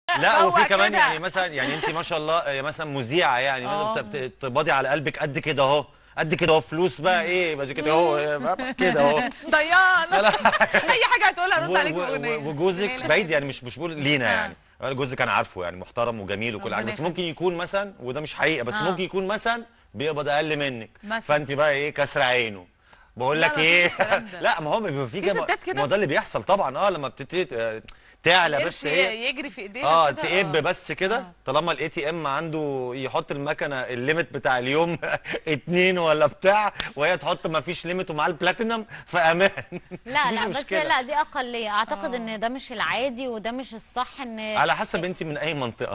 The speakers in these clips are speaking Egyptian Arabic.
لا هو وفي كمان كده. يعني مثلا يعني انت ما شاء الله آه، مثلا مذيعه يعني آه. مثلا بت- بت- بتقبضي على قلبك قد كده اهو قد كده اهو فلوس بقى ايه بقى كده اهو آه، كده اهو ضيعنا اي حاجه هتقولها رد و- عليك و- باغنيه و- وجوزك لا، لا. بعيد يعني مش مش بقول لينا آه. يعني جوزك انا عارفه يعني محترم وجميل وكل حاجه ربنا بس ممكن يكون مثلا وده مش حقيقه بس آه. ممكن يكون مثلا بيقبض اقل منك مثلا. فانت بقى ايه كسر عينه بقول لا، لك مفيش ايه الكلام ده. لا ما هو بيبقى في في كده ستات كده؟ ما هو ده اللي بيحصل طبعا اه لما بتبتدي آه، تعلى القرش بس ايه يجري في ايديها اه كده، تقب آه. بس كده آه. طالما الاي تي ام عنده يحط المكنه الليمت بتاع اليوم اتنين ولا بتاع وهي تحط ما فيش ليميت ومعاه البلاتينم فامان لا مفيش لا بس مشكلة. لا دي اقليه اعتقد آه. ان ده مش العادي وده مش الصح ان على حسب انت من اي منطقه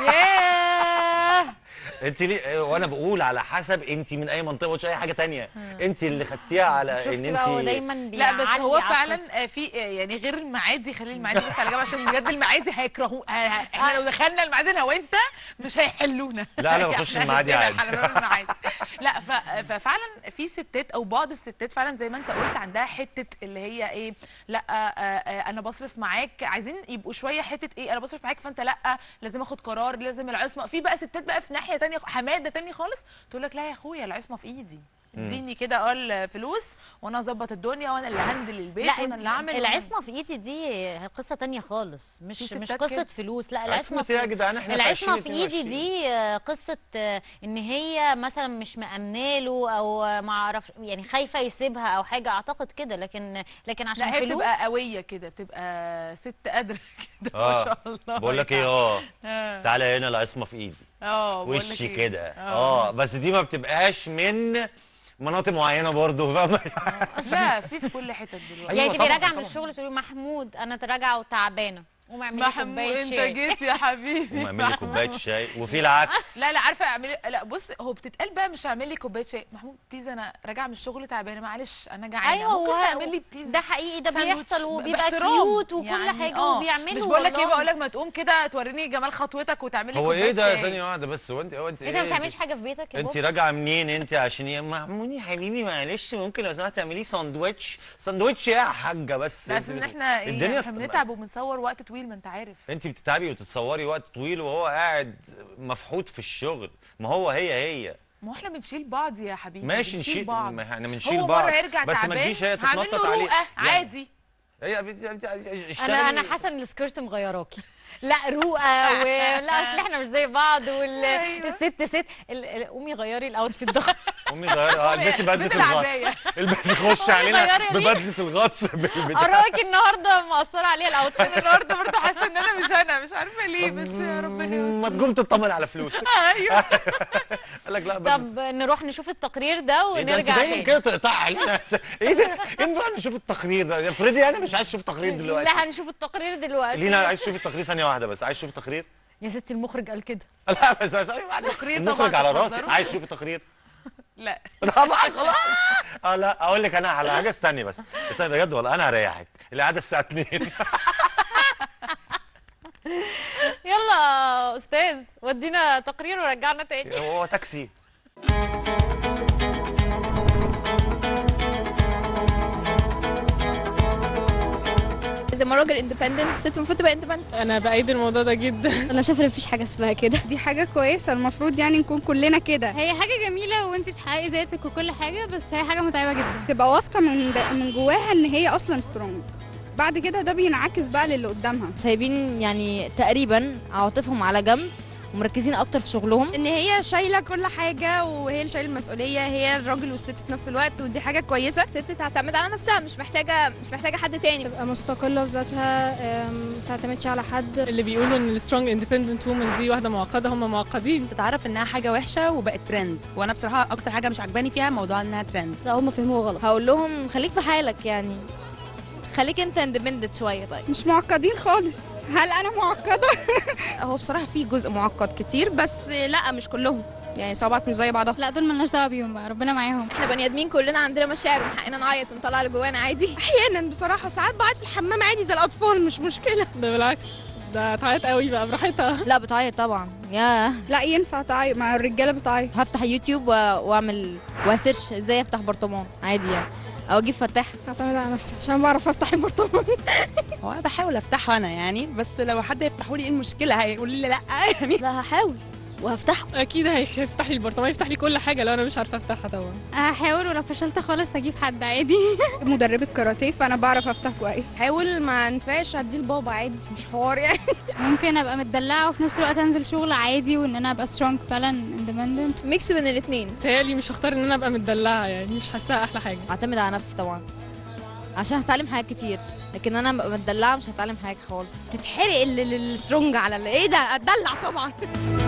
ياه انت ليه وانا بقول على حسب انت من اي منطقه مش اي حاجه تانية انت اللي خدتيها على ان شفتي بقى هو انت دايما لا بس بيعلي هو على فعلا القصة. آه، في آه، يعني غير المعادي خلي المعادي بس على جنب عشان بجد المعادي هيكرهوا آه، آه، احنا لو دخلنا المعادي انا وانت مش هيحلونا لا، أنا بخش إحنا المعادي هنتابع عادي. على باب المعادي لا ف- ففعلا في ستات او بعض الستات فعلا زي ما انت قلت عندها حته اللي هي ايه لا آه، آه، انا بصرف معاك عايزين يبقوا شويه حته ايه انا بصرف معاك فانت لا لازم اخد قرار لازم العصمه في بقى ستات بقى في ناحيه تانية حماده تاني خالص تقول لك لا يا اخويا العصمه في ايدي اديني كده اه الفلوس وانا اظبط الدنيا وانا اللي هندل البيت لا وانا اللي اعمل وأنا- العصمه في ايدي دي قصه تانية خالص في مش ستات مش قصه كده. فلوس لا العصمه عصمة ايه يا في جدعان احنا في العصمه في ايدي 2022. دي آه، قصه آه، ان هي مثلا مش مأمنه له او آه، ما اعرفش يعني خايفه يسيبها او حاجه اعتقد كده لكن لكن عشان لا هي فلوس بتبقى قويه كده بتبقى ست قادره كده ما اه شاء الله بقول لك ايه اه اه تعالى هنا العصمه في ايدي اه بقول لك وشي إيه. كده اه بس دي ما بتبقاش من مناطق معينه برضه فاهمه لا في في كل حتت دلوقتي أيوة يعني طبعاً، تبقي راجعه من طبعاً. الشغل تقولي محمود انا راجعه وتعبانه قومي اعملي محمود كوبايه انت شاي جيت يا حبيبي قوم اعمل لي كوبايه شاي وفي العكس لا لا عارفه اعملي لا بص هو بتتقال بقى مش هعمل لي كوبايه شاي محمود بليز انا راجعه من الشغل تعبانه معلش انا جعانه ايوه ممكن هو تعمل لي بليز ده حقيقي ده ساندوتش بيحصل وبيبقى باحترام. كيوت وكل يعني حاجه آه. وبيعملوا مش بقول لك ايه والله. بقول لك ما تقوم كده توريني جمال خطوتك وتعمل لي هو كوبايه ايه ده شاي. ثانيه واحده بس هو انت هو انت انت ما بتعملش حاجه في بيتك يا انت بابا راجعه منين انت عشان يا محمود يا حبيبي معلش ممكن لو سمحت تعملي ساندوتش ساندوتش ايه يا حاجه بس بس انت ان بت- احنا الدنيا ايه احنا بت- بنتعب وبنصور وقت طويل ما انت عارف انت بتتعبي وتتصوري وقت طويل وهو قاعد مفحوط في الشغل ما هو هي هي ما هو احنا بنشيل بعض يا حبيبي ماشي بنشيل نشيل بعض ما احنا بنشيل هو بعض مره يرجع بس ما تعبان تجيش هي هعمل تتنطط له عليه رؤى يعني عادي هي بت- بت- اشتغلي انا انا حاسه ان السكيرت مغيراكي لا رؤى ولا اصل احنا مش زي بعض أيوة. والست ست ال- ال- قومي غيري الاوتفيت ده امي غير اه البسي بدله بدل العباية. الغطس البسي خش أمي علينا غيري ليه؟ ببدله الغطس بالبتاع اراكي النهارده مأثره عليها الاوتفيت انا النهارده برضه حاسه ان انا مش انا مش عارفه ليه بس يا ربنا ما يستر تقوم تطمن على فلوس ايوه قال لك لا بدلة طب نروح نشوف التقرير ده ايه ده انت ونرجع دايما تاني كده تقطع علينا ايه ده ايه نروح نشوف التقرير ده افرضي انا مش عايز اشوف تقرير دلوقتي لا هنشوف التقرير دلوقتي لينا عايز تشوفي التقرير ثانيه واحده بس عايز تشوفي التقرير يا ست المخرج قال كده لا بس ثانيه واحده تقرير المخرج طبعاً على راسي تقدروا. عايز تشوفي تقرير لا طبعا خلاص اه لا اقول لك انا على حاجه استني بس استني بجد والله انا هريحك القعده الساعه 2 يلا يا استاذ ودينا تقرير ورجعنا تاني هو تاكسي زي ما الراجل اندبندنت الست المفروض تبقى اندبندنت انا بايد الموضوع ده جدا انا شايفه ان مفيش حاجه اسمها كده دي حاجة كويسة المفروض يعني نكون كلنا كده هي حاجة جميلة وانت بتحققي ذاتك وكل حاجة بس هي حاجة متعبة جدا تبقى واثقة من د- من جواها ان هي اصلا سترونج بعد كده ده بينعكس بقى للي قدامها سايبين يعني تقريبا عواطفهم على جنب ومركزين اكتر في شغلهم ان هي شايله كل حاجه وهي اللي شايله المسؤوليه هي الراجل والست في نفس الوقت ودي حاجه كويسه الست تعتمد على نفسها مش محتاجه مش محتاجه حد تاني تبقى مستقلة في ذاتها ما تعتمدش على حد اللي بيقولوا ان السترونج اندبندنت وومن دي واحده معقده هم معقدين تتعرف انها حاجه وحشه وبقت ترند وانا بصراحه اكتر حاجه مش عجباني فيها موضوع انها ترند لا هم فهموها غلط هقول لهم خليك في حالك يعني خليك انت اندبندنت شويه طيب مش معقدين خالص هل انا معقدة هو بصراحه في جزء معقد كتير بس لا مش كلهم يعني صوابعك مش زي بعضها لا دول ملناش دعوة بيهم بقى ربنا معاهم احنا بني ادمين كلنا عندنا مشاعر ومن حقنا نعيط ونطلع اللي جوانا عادي احيانا بصراحه ساعات بعيط في الحمام عادي زي الاطفال مش مشكله ده بالعكس ده تعيط قوي بقى براحتها لا بتعيط طبعا يا لا ينفع تعيط مع الرجالة بتعيط هفتح يوتيوب و- واعمل واسيرش ازاي افتح برطمان عادي يعني او اجيب فتاح اعتمد على نفسي عشان بعرف افتح البرطمان هو انا بحاول افتحه انا يعني بس لو حد يفتحوا لي ايه المشكله هيقول لي لا يعني لا هحاول وهفتحه اكيد هيفتح لي البرطمان يفتح لي كل حاجه لو انا مش عارفه افتحها طبعا هحاول ولو فشلت خالص هجيب حد عادي مدربة كاراتيه فانا بعرف افتح كويس حاول ما ينفعش اديه لبابا عادي مش حوار يعني ممكن ابقى متدلعه وفي نفس الوقت انزل شغل عادي وان انا ابقى سترونج فعلا اندبندنت ميكس بين الاثنين تهيألي مش هختار ان انا ابقى متدلعه يعني مش حاساها احلى حاجه اعتمد على نفسي طبعا عشان هتعلم حاجات كتير لكن انا ابقى متدلعه مش هتعلم حاجه خالص تتحرق السترونج على ال- ايه ده اتدلع طبعا